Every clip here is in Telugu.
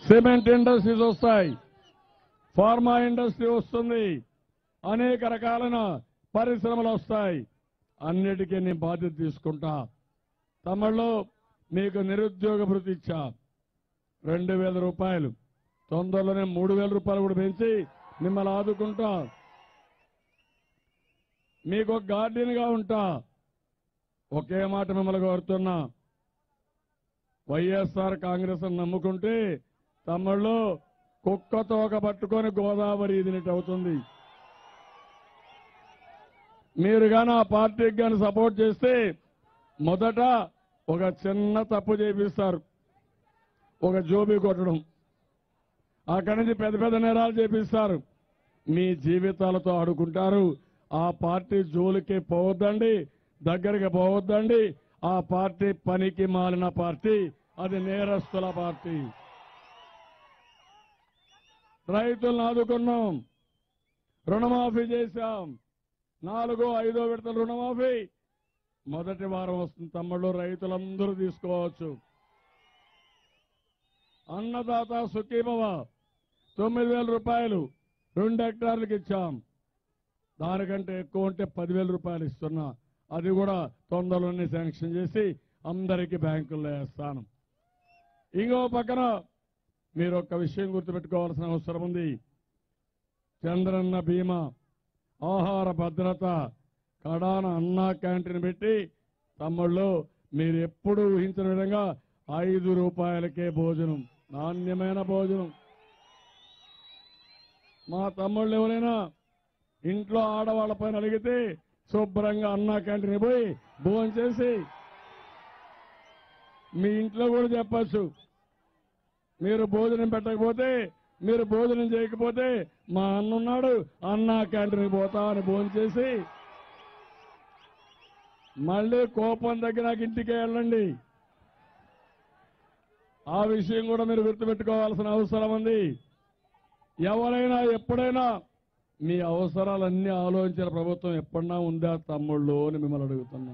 సిమెంట్ ఇండస్ట్రీస్ వస్తాయి ఫార్మా ఇండస్ట్రీ వస్తుంది అనేక రకాలైన పరిశ్రమలు వస్తాయి అన్నిటికీ నేను బాధ్యత తీసుకుంటా తమిళలో మీకు నిరుద్యోగ భృతి ఇచ్చా రెండు వేల రూపాయలు తొందరలోనే మూడు వేల రూపాయలు కూడా పెంచి మిమ్మల్ని ఆదుకుంటా మీకు ఒక గార్డెన్గా ఉంటా ఒకే మాట మిమ్మల్ని కోరుతున్నా వైఎస్ఆర్ కాంగ్రెస్ నమ్ముకుంటే తమ్ముళ్ళు కుక్క తోక పట్టుకొని గోదావరి ఇదినట్టు అవుతుంది మీరు గాని ఆ పార్టీకి గాని సపోర్ట్ చేస్తే మొదట ఒక చిన్న తప్పు చేపిస్తారు ఒక జోబీ కొట్టడం అక్కడి నుంచి పెద్ద పెద్ద నేరాలు చేపిస్తారు మీ జీవితాలతో ఆడుకుంటారు ఆ పార్టీ జోలికి పోవద్దండి దగ్గరికి పోవద్దండి ఆ పార్టీ పనికి మాలిన పార్టీ అది నేరస్తుల పార్టీ రైతులను ఆదుకున్నాం రుణమాఫీ చేశాం నాలుగో ఐదో విడతల రుణమాఫీ మొదటి వారం వస్తుంది తమ్ముళ్ళు రైతులందరూ తీసుకోవచ్చు అన్నదాత సుఖీభవ తొమ్మిది వేల రూపాయలు రెండు హెక్టార్లకు ఇచ్చాం దానికంటే ఎక్కువ ఉంటే పదివేల రూపాయలు ఇస్తున్నా అది కూడా తొందరలోనే శాంక్షన్ చేసి అందరికీ బ్యాంకుల్లో వేస్తాను ఇంకో పక్కన మీరు ఒక విషయం గుర్తుపెట్టుకోవాల్సిన అవసరం ఉంది చంద్రన్న బీమా ఆహార భద్రత కడాన అన్నా క్యాంటీన్ పెట్టి తమ్ముళ్ళు మీరు ఎప్పుడు ఊహించిన విధంగా ఐదు రూపాయలకే భోజనం నాణ్యమైన భోజనం మా తమ్ముళ్ళు ఎవరైనా ఇంట్లో ఆడవాళ్ళ పైన అడిగితే శుభ్రంగా అన్నా క్యాంటీన్ పోయి భోజనం చేసి మీ ఇంట్లో కూడా చెప్పచ్చు మీరు భోజనం పెట్టకపోతే మీరు భోజనం చేయకపోతే మా అన్న ఉన్నాడు అన్న క్యాంటీన్కి పోతా అని భోజనం చేసి మళ్ళీ కోపం దగ్గర నాకు ఇంటికి వెళ్ళండి ఆ విషయం కూడా మీరు గుర్తుపెట్టుకోవాల్సిన అవసరం ఉంది ఎవరైనా ఎప్పుడైనా మీ అవసరాలన్నీ ఆలోచించిన ప్రభుత్వం ఎప్పుడన్నా ఉందా తమ్ముళ్ళు అని మిమ్మల్ని అడుగుతున్నా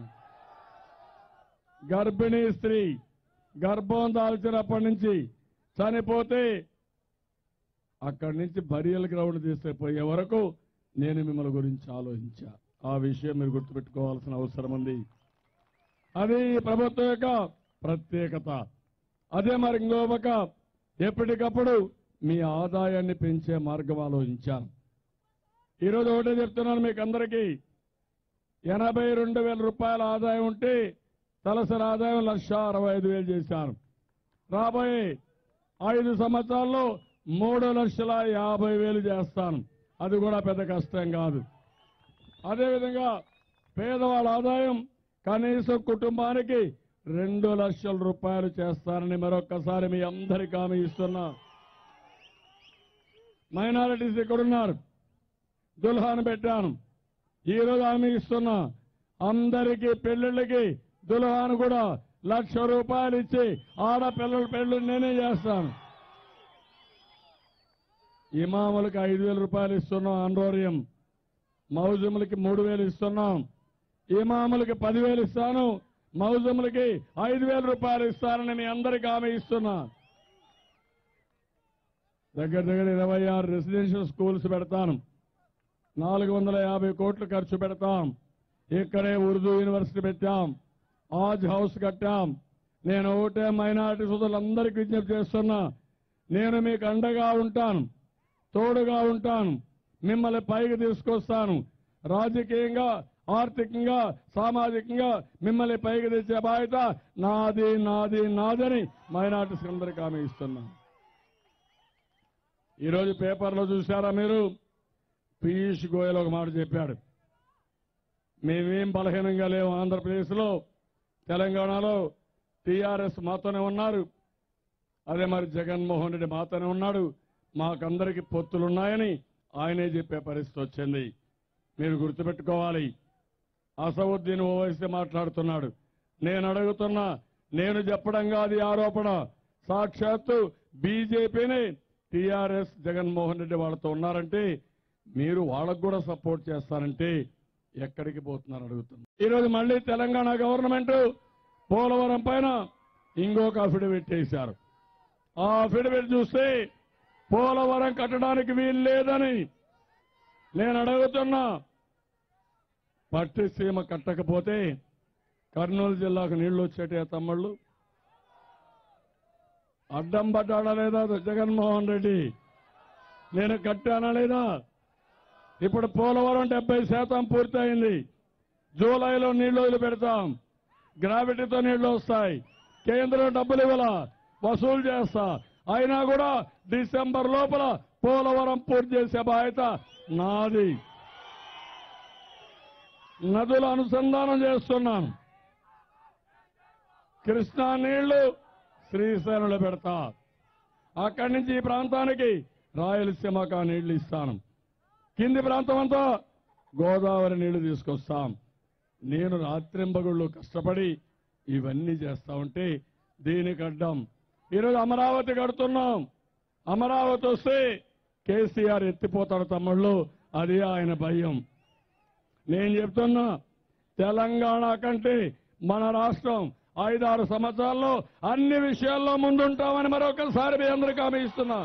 గర్భిణీ స్త్రీ గర్భం దాల్చినప్పటి నుంచి చనిపోతే అక్కడి నుంచి బరియల్ గ్రౌండ్ తీసుకుపోయే వరకు నేను మిమ్మల్ని గురించి ఆలోచించా ఆ విషయం మీరు గుర్తుపెట్టుకోవాల్సిన అవసరం ఉంది అది ఈ ప్రభుత్వం యొక్క ప్రత్యేకత అదే మరి ఇంకో పక్క ఎప్పటికప్పుడు మీ ఆదాయాన్ని పెంచే మార్గం ఆలోచించాను ఈరోజు ఒకటే చెప్తున్నాను మీకు అందరికీ ఎనభై రెండు వేల రూపాయల ఆదాయం ఉంటే తలసరి ఆదాయం లక్ష అరవై ఐదు వేలు చేశాను రాబోయే ఐదు సంవత్సరాల్లో మూడు లక్షల యాభై వేలు చేస్తాను అది కూడా పెద్ద కష్టం కాదు అదేవిధంగా పేదవాళ్ళ ఆదాయం కనీసం కుటుంబానికి రెండు లక్షల రూపాయలు చేస్తానని మరొక్కసారి మీ అందరికీ హామీ ఇస్తున్నా మైనారిటీస్ ఇక్కడున్నారు దుల్హాన్ పెట్టాను ఈ రోజు హామీ ఇస్తున్నా అందరికీ పెళ్లిళ్ళకి దుల్హాన్ కూడా లక్ష రూపాయలు ఇచ్చి ఆడపిల్లల పెళ్లి నేనే చేస్తాను ఇమాములకి ఐదు వేల రూపాయలు ఇస్తున్నాం ఆంధ్రోర్యం మౌజములకి మూడు వేలు ఇస్తున్నాం ఇమాములకి పదివేలు ఇస్తాను మౌజములకి ఐదు వేల రూపాయలు ఇస్తానని మీ అందరికీ హామీ ఇస్తున్నా దగ్గర దగ్గర ఇరవై ఆరు రెసిడెన్షియల్ స్కూల్స్ పెడతాను నాలుగు వందల యాభై కోట్లు ఖర్చు పెడతాం ఇక్కడే ఉర్దూ యూనివర్సిటీ పెట్టాం ఆజ్ హౌస్ కట్టాం నేను ఒకటే మైనారిటీ సోదరులందరికీ విజ్ఞప్తి చేస్తున్నా నేను మీకు అండగా ఉంటాను తోడుగా ఉంటాను మిమ్మల్ని పైకి తీసుకొస్తాను రాజకీయంగా ఆర్థికంగా సామాజికంగా మిమ్మల్ని పైకి తెచ్చే బాధ్యత నాది నాది నాదని మైనార్టీస్ అందరికీ హామీ ఇస్తున్నాను ఈరోజు పేపర్లో చూశారా మీరు పీయూష్ గోయల్ ఒక మాట చెప్పాడు మేమేం బలహీనంగా లేవు ఆంధ్రప్రదేశ్లో తెలంగాణలో టీఆర్ఎస్ మాతోనే ఉన్నారు అదే మరి జగన్మోహన్ రెడ్డి మాతోనే ఉన్నాడు మాకందరికి పొత్తులున్నాయని ఆయనే చెప్పే పరిస్థితి వచ్చింది మీరు గుర్తుపెట్టుకోవాలి అసవుద్దీన్ ఓవైసీ మాట్లాడుతున్నాడు నేను అడుగుతున్నా నేను చెప్పడం కాదు ఈ ఆరోపణ సాక్షాత్తు బీజేపీని టీఆర్ఎస్ జగన్మోహన్ రెడ్డి వాళ్ళతో ఉన్నారంటే మీరు వాళ్ళకు కూడా సపోర్ట్ చేస్తారంటే ఎక్కడికి పోతున్నారు అడుగుతున్నా ఈరోజు మళ్ళీ తెలంగాణ గవర్నమెంట్ పోలవరం పైన ఇంకొక అఫిడవిట్ వేశారు ఆ అఫిడవిట్ చూస్తే పోలవరం కట్టడానికి వీలు లేదని నేను అడుగుతున్నా పట్టిసీమ కట్టకపోతే కర్నూలు జిల్లాకు నీళ్లు వచ్చేటే తమ్ముళ్ళు అడ్డం పడ్డాడా లేదా జగన్మోహన్ రెడ్డి నేను కట్టానా లేదా ఇప్పుడు పోలవరం డెబ్బై శాతం పూర్తయింది జూలైలో నీళ్లు వదిలి పెడతాం గ్రావిటీతో నీళ్లు వస్తాయి కేంద్రం డబ్బులు ఇవ్వాల వసూలు చేస్తా అయినా కూడా డిసెంబర్ లోపల పోలవరం పూర్తి చేసే బాధ్యత నాది నదుల అనుసంధానం చేస్తున్నాను కృష్ణా నీళ్లు శ్రీశైలంలో పెడతా అక్కడి నుంచి ఈ ప్రాంతానికి రాయలసీమకు ఆ నీళ్లు ఇస్తాను కింది ప్రాంతం అంతా గోదావరి నీళ్లు తీసుకొస్తాం నేను రాత్రింబగుళ్ళు కష్టపడి ఇవన్నీ చేస్తా ఉంటే దీనికి అడ్డం ఈరోజు అమరావతి కడుతున్నాం అమరావతి వస్తే కేసీఆర్ ఎత్తిపోతాడు తమ్ముళ్ళు అది ఆయన భయం నేను చెప్తున్నా తెలంగాణ కంటే మన రాష్ట్రం ఐదారు సంవత్సరాల్లో అన్ని విషయాల్లో ముందుంటామని మరొకసారి మీ అందరికీ హామీ ఇస్తున్నా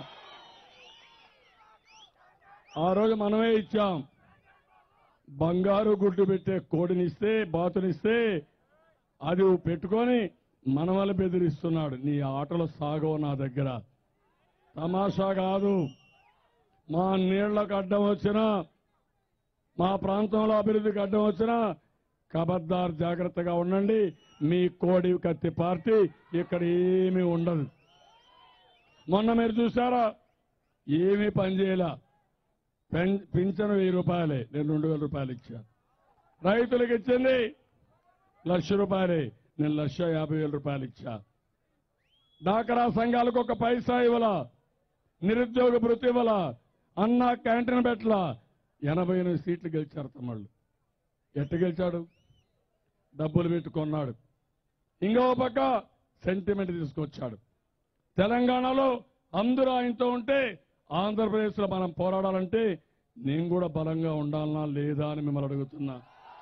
ఆ రోజు మనమే ఇచ్చాం బంగారు గుడ్డు పెట్టే కోడినిస్తే బాతునిస్తే అది పెట్టుకొని మనవలు బెదిరిస్తున్నాడు నీ ఆటలు సాగవు నా దగ్గర తమాషా కాదు మా నీళ్లకు అడ్డం వచ్చినా మా ప్రాంతంలో అభివృద్ధికి అడ్డం వచ్చినా కబద్దార్ జాగ్రత్తగా ఉండండి మీ కోడి కత్తి పార్టీ ఇక్కడ ఏమీ ఉండదు మొన్న మీరు చూసారా ఏమీ పనిచేయలా పెన్ పింఛను వెయ్యి రూపాయలే నేను రెండు వేల రూపాయలు ఇచ్చాను రైతులకు ఇచ్చింది లక్ష రూపాయలే నేను లక్ష యాభై వేల రూపాయలు ఇచ్చా డాకరా సంఘాలకు ఒక పైసా ఇవ్వాల నిరుద్యోగ భృతి ఇవ్వాల అన్న క్యాంటీన్ పెట్టలా ఎనభై ఎనిమిది సీట్లు గెలిచారు తమ్ముళ్ళు ఎట్ట గెలిచాడు డబ్బులు పెట్టుకున్నాడు ఇంకో పక్క సెంటిమెంట్ తీసుకొచ్చాడు తెలంగాణలో అందరూ ఆయనతో ఉంటే ఆంధ్రప్రదేశ్లో మనం పోరాడాలంటే నేను కూడా బలంగా ఉండాలనా లేదా అని మిమ్మల్ని అడుగుతున్నా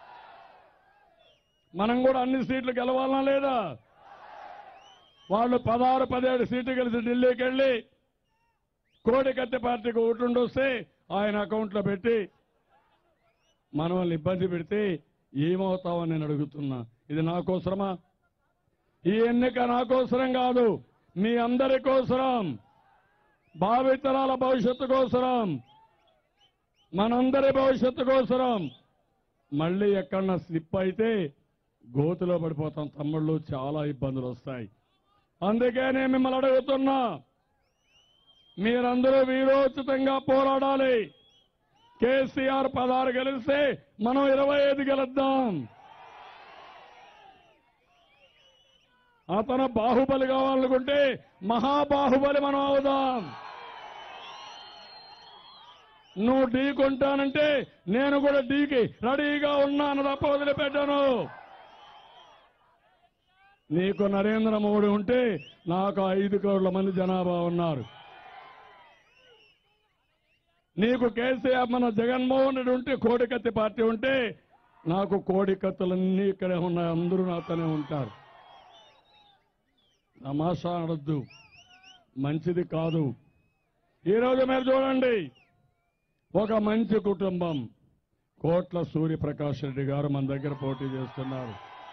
మనం కూడా అన్ని సీట్లు గెలవాలనా లేదా వాళ్ళు పదహారు పదిహేడు సీట్లు గెలిచి ఢిల్లీకి వెళ్ళి కోడికత్తి పార్టీకి ఓటుండి వస్తే ఆయన అకౌంట్లో పెట్టి మనల్ని ఇబ్బంది పెడితే ఏమవుతావని నేను అడుగుతున్నా ఇది నా కోసరమా ఈ ఎన్నిక నా కోసరం కాదు మీ అందరి కోసరం భావితరాల భవిష్యత్తు కోసరం మనందరి భవిష్యత్తు కోసరం మళ్ళీ ఎక్కడన్నా స్లిప్ అయితే గోతులో పడిపోతాం తమ్ముళ్ళు చాలా ఇబ్బందులు వస్తాయి అందుకే నేను మిమ్మల్ని అడుగుతున్నా మీరందరూ వీరోచితంగా పోరాడాలి కేసీఆర్ పదహారు గెలిస్తే మనం ఇరవై ఐదు గెలుద్దాం అతను బాహుబలి కావాలనుకుంటే మహాబాహుబలి మనం అవుదాం నువ్వు ఢీ కొంటానంటే నేను కూడా ఢీకి రెడీగా ఉన్నాను తప్ప వదిలిపెట్టాను నీకు నరేంద్ర మోడీ ఉంటే నాకు ఐదు కోట్ల మంది జనాభా ఉన్నారు నీకు కేసీఆర్ మన జగన్మోహన్ రెడ్డి ఉంటే కోడికత్తి పార్టీ ఉంటే నాకు కోడికత్తులన్నీ ఇక్కడే ఉన్నాయి అందరూ నాతోనే ఉంటారు తమాషా అనొద్దు మంచిది కాదు ఈరోజు మీరు చూడండి ఒక మంచి కుటుంబం కోట్ల సూర్యప్రకాష్ రెడ్డి గారు మన దగ్గర పోటీ చేస్తున్నారు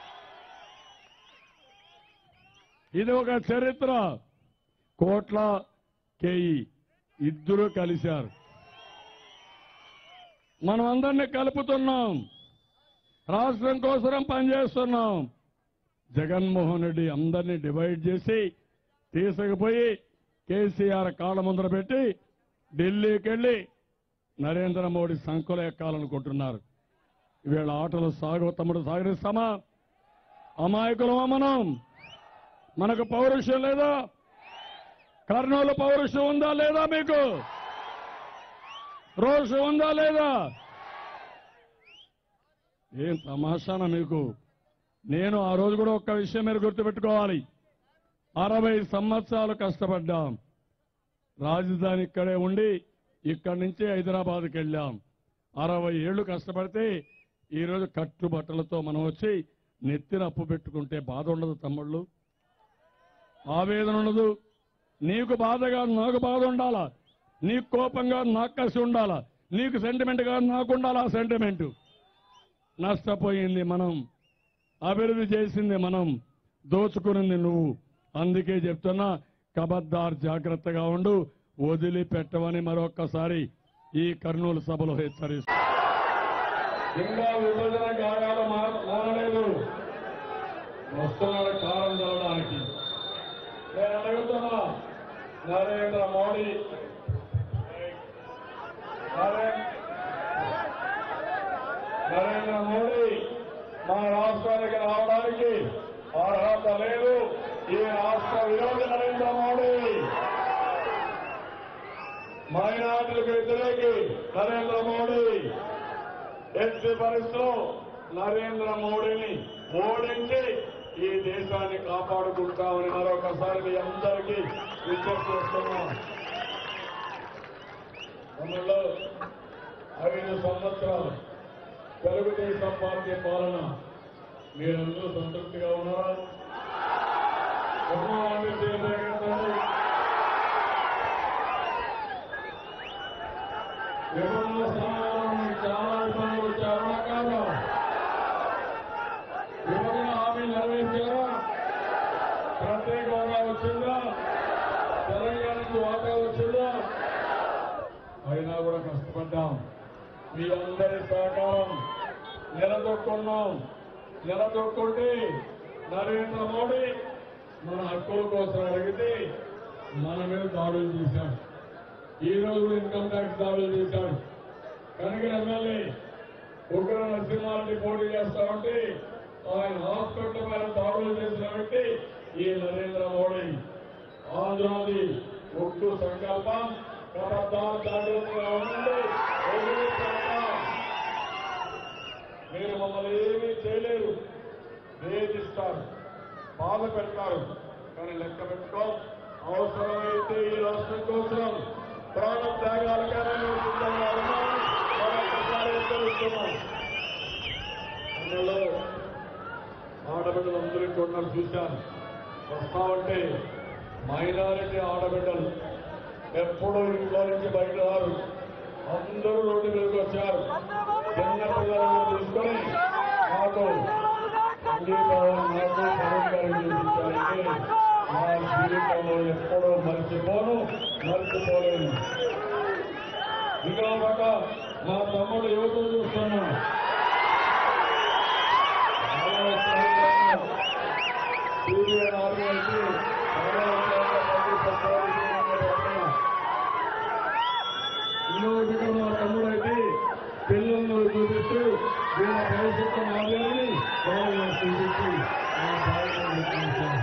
ఇది ఒక చరిత్ర కోట్ల కేయి ఇద్దరు కలిశారు మనం అందరినీ కలుపుతున్నాం రాష్ట్రం కోసం పనిచేస్తున్నాం జగన్మోహన్ రెడ్డి అందరినీ డివైడ్ చేసి తీసుకుపోయి కేసీఆర్ కాళ్ళ ముందర పెట్టి ఢిల్లీకి వెళ్ళి నరేంద్ర మోడీ సంకులు ఎక్కాలనుకుంటున్నారు వీళ్ళ ఆటలు సాగు తమ్ముడు సాగరిస్తామా అమాయకులమా మనం మనకు పౌరుషం లేదా కర్నూలు పౌరుషం ఉందా లేదా మీకు రోషం ఉందా లేదా ఏం తమాషానా మీకు నేను ఆ రోజు కూడా ఒక్క విషయం మీరు గుర్తుపెట్టుకోవాలి అరవై సంవత్సరాలు కష్టపడ్డాం రాజధాని ఇక్కడే ఉండి ఇక్కడి నుంచి హైదరాబాద్కి వెళ్ళాం అరవై ఏళ్లు కష్టపడితే ఈరోజు కట్టుబట్టలతో మనం వచ్చి నెత్తిన అప్పు పెట్టుకుంటే బాధ ఉండదు తమ్ముళ్ళు ఆవేదన ఉండదు నీకు బాధగా నాకు బాధ ఉండాలా నీకు కోపంగా నాకు కసి ఉండాలా నీకు సెంటిమెంట్గా నాకు ఉండాలా ఆ సెంటిమెంట్ నష్టపోయింది మనం అభివృద్ధి చేసింది మనం దోచుకునింది నువ్వు అందుకే చెప్తున్నా కబద్దార్ జాగ్రత్తగా ఉండు వదిలిపెట్టవని మరొక్కసారి ఈ కర్నూలు సభలో హెచ్చరిస్తా ఇంకా విభజన గాయాలు మా- మానలేదు వస్తున్నారు కాలం చదవడానికి నేను అడుగుతున్నా నరేంద్ర మోడీ నరే- నరేంద్ర మోడీ మా రాష్ట్రానికి రావడానికి అర్హత లేదు ఈ రాష్ట్ర విరోధి నరేంద్ర మోడీ మైనార్టీలకు వ్యతిరేకి నరేంద్ర మోడీ ఎట్టి పరిస్థితిలో నరేంద్ర మోడీని ఓడించి ఈ దేశాన్ని కాపాడుకుంటామని మరొకసారి మీ అందరికీ విజ్ఞప్తి చేస్తున్నాం తమిళలో ఐదు సంవత్సరాలు తెలుగుదేశం పార్టీ పాలన మీరందరూ సంతృప్తిగా ఉన్నారా కుటుంబాన్ని తీర్చగలగండి. విభజన సమయంలో చాలా ఇబ్బందులు వచ్చారా కాదా విభజన హామీ నెరవేర్చారా ప్రత్యేక హోదా వచ్చిందా తెలంగాణకు వాటా వచ్చిందా అయినా కూడా కష్టపడ్డాం మీ అందరి సహకారం నిలదొక్కున్నాం నిలదొక్కుంటే నరేంద్ర మోడీ మన హక్కుల కోసం అడిగితే మన మీద దాడులు చేశాం ఈ రోజు ఇన్కమ్ ట్యాక్స్ దాడులు చేశాడు కనుక ఎమ్మెల్యే ఉగ్ర నరసింహారెడ్డి పోటీ చేస్తా ఉంటే ఆయన హాస్పిటల్ మీద దాడులు చేసిన వ్యక్తి ఈ నరేంద్ర మోడీ ఆంధ్రాది ఉక్కు సంకల్పం కబద్దార్ జాగ్రత్తగా ఉండండి వదిలిపెట్టం. మీరు మమ్మల్ని ఏమీ చేయలేరు వేధిస్తారు బాధ పెడతారు కానీ లెక్క పెట్టుకో అవసరమైతే ఈ రాష్ట్రం కోసం ప్రాణ త్యాగాలకైనా మేము సిద్ధంగా ఉన్నాం మరొకసారి హెచ్చరిస్తున్నాం అందులో ఆడబిడ్డలు అందరికీ కూడా చూశాను వస్తా ఉంటే మైనారిటీ ఆడబిడ్డలు ఎప్పుడూ ఇంట్లో నుంచి బయట రారు అందరూ రోడ్డు మీదకి వచ్చారు చిన్న పిల్లలను తీసుకొని నాకు సంగీతం నాకు సహకారం చేయించారంటే నా జీవితంలో ఎప్పుడూ మర్చిపోను మర్చిపోలేను ఇంకా పక్క మా తమ్ముడు యువకులు చూస్తున్నా చాలా ఉత్సాహంగా సీనియర్ ఆర్మీ అయితే చాలా ఉత్సాహంగా పనిచేస్తున్నారు. ఇంకొకటి మా తమ్ముడు అయితే పిల్లలను చూపిస్తూ వీళ్ళ భవిష్యత్తు మాదేమని వాళ్ళని చూపించి ఆ బాధ్యతను నిర్వహించారు.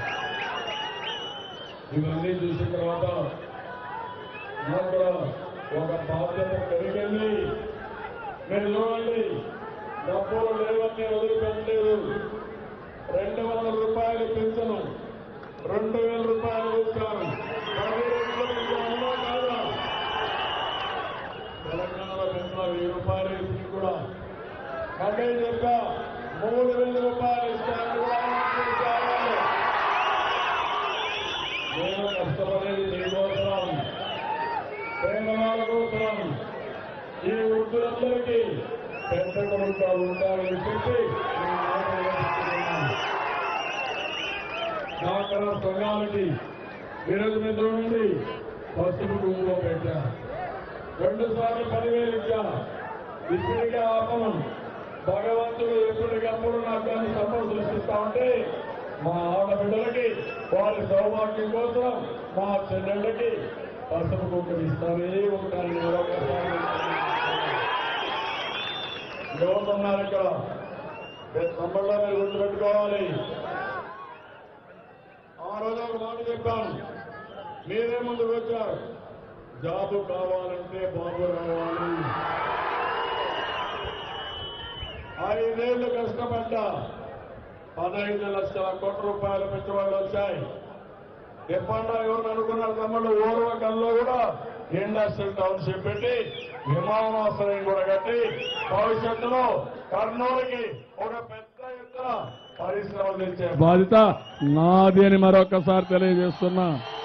ఇవన్నీ చూసిన తర్వాత నాకు కూడా ఒక బాధ్యత పెరిగింది మీరు చూడండి డబ్బులు లేవని వదిలిపెట్టలేదు రెండు వందల రూపాయలు పెంచను రెండు వేల రూపాయలు ఇస్తాను పదిహేను వేలు అవునా కాదా తెలంగాణలో పెంచిన వెయ్యి రూపాయలు ఇచ్చి కూడా కటే చెప్పా మూడు వేల రూపాయలు ఇస్తాను కూడా ఇచ్చారు. నేను కష్టపడేది మీకోసం పేదవాళ్ళ కోసం ఈ వృద్ధులందరికీ పెద్ద కొడుకుగా ఉండాలని చెప్పి నేను మాట వేస్తున్నాను. డాక్టర్ సంఘాలకి ఈరోజు మీద చూడండి పసుపు కుంకుమ పెట్టా రెండు సార్లు పదివేలు ఇచ్చా ఇప్పటికే ఆపను భగవంతుడు ఎప్పటికప్పుడు నాకు దాన్ని సంపద సృష్టిస్తా ఉంటే మా ఆడబిడ్డలకి వారి సౌభాగ్యం కోసం మా చెల్లెళ్ళకి పసుపు కుంకుమ ఇస్తానే ఉంటారని మరొకసారి ఎవరున్నారు ఇక్కడ తమ్ముళ్ళ మీరు గుర్తుపెట్టుకోవాలి ఆ రోజు ఒక మాట చెప్పాను మీరే ముందుకు వచ్చారు జాబు కావాలంటే బాబు రావాలి ఐదేళ్లు కష్టపడ్డా పదహైదు లక్షల కోట్ల రూపాయల పెట్టుబడులు వచ్చాయి ఎప్పుడన్నా ఎవరు అనుకున్నారు తమ్ముడు ఓర్వకల్లో కూడా ఇండస్ట్రియల్ టౌన్షిప్ పెట్టి విమానాశ్రయం కూడా కట్టి భవిష్యత్తులో కర్నూలుకి ఒక పెద్ద ఎత్తున పరిశ్రమలు తెచ్చే బాధ్యత నాది అని మరొకసారి తెలియజేస్తున్నా